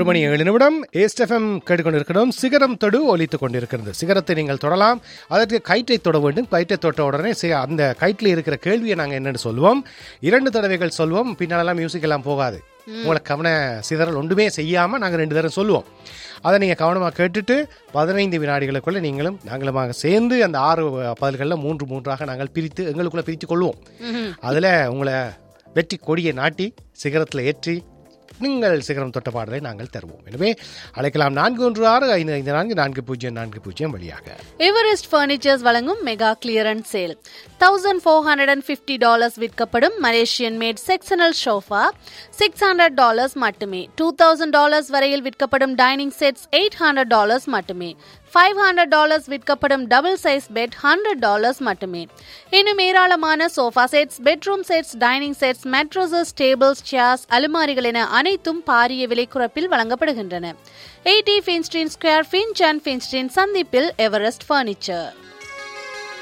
ஒரு மணி ஏழு நிமிடம் ஏஸ்டெஃப்எம் கேட்டுக்கொண்டிருக்கிறோம் சிகரம் தொடு ஒலித்துக் கொண்டிருக்கிறது சிகரத்தை நீங்கள் தொடலாம் அதற்கு கயிற்றை தொட வேண்டும் கயிற்றை தொட்ட உடனே சி- அந்த கயிற்றில் இருக்கிற கேள்வியை நாங்கள் என்னன்னு சொல்லுவோம் இரண்டு தடவைகள் சொல்லுவோம் பின்னாலெல்லாம் மியூசிக் எல்லாம் போகாது உங்களை கவன சிதறல் ஒன்றுமே செய்யாமல் நாங்கள் ரெண்டு தடவை சொல்லுவோம் அதை நீங்கள் கவனமாக கேட்டுட்டு பதினைந்து வினாடிகளுக்குள்ள நீங்களும் நாங்களுமாக சேர்ந்து அந்த ஆறு பதில்களில் மூன்று மூன்றாக நாங்கள் பிரித்து எங்களுக்குள்ள பிரித்து கொள்வோம் அதில் உங்களை வெற்றி கொடியை நாட்டி சிகரத்தில் ஏற்றி நீங்கள் சிகரம் தொட்ட பாடலை நாங்கள் தருவோம் எனவே அழைக்கலாம் நான்கு ஒன்று ஆறு ஐந்து ஐந்து நான்கு நான்கு பூஜ்ஜியம் நான்கு பூஜ்ஜியம் வழியாக எவரெஸ்ட் பர்னிச்சர்ஸ் வழங்கும் mega clearance sale thousand four hundred and fifty dollars விற்கப்படும் Malaysian made sectional sofa six hundred dollars மட்டுமே டூ தௌசண்ட் டாலர்ஸ் வரையில் விற்கப்படும் dining sets eight hundred dollars மட்டுமே ஃபைவ் ஹண்ட்ரட் டாலர்ஸ் விற்கப்படும் double size bed hundred dollars மட்டுமே இன்னும் ஏராளமான sofa sets bedroom sets dining sets mattresses tables chairs அலுமாரிகள் என அனைத்தும் பாரிய விலை குறைப்பில் வழங்கப்படுகின்றன eighty Finstein square Finch and ஃபின்ஸ்டீன் சந்திப்பில் எவரெஸ்ட் ஃபர்னிச்சர்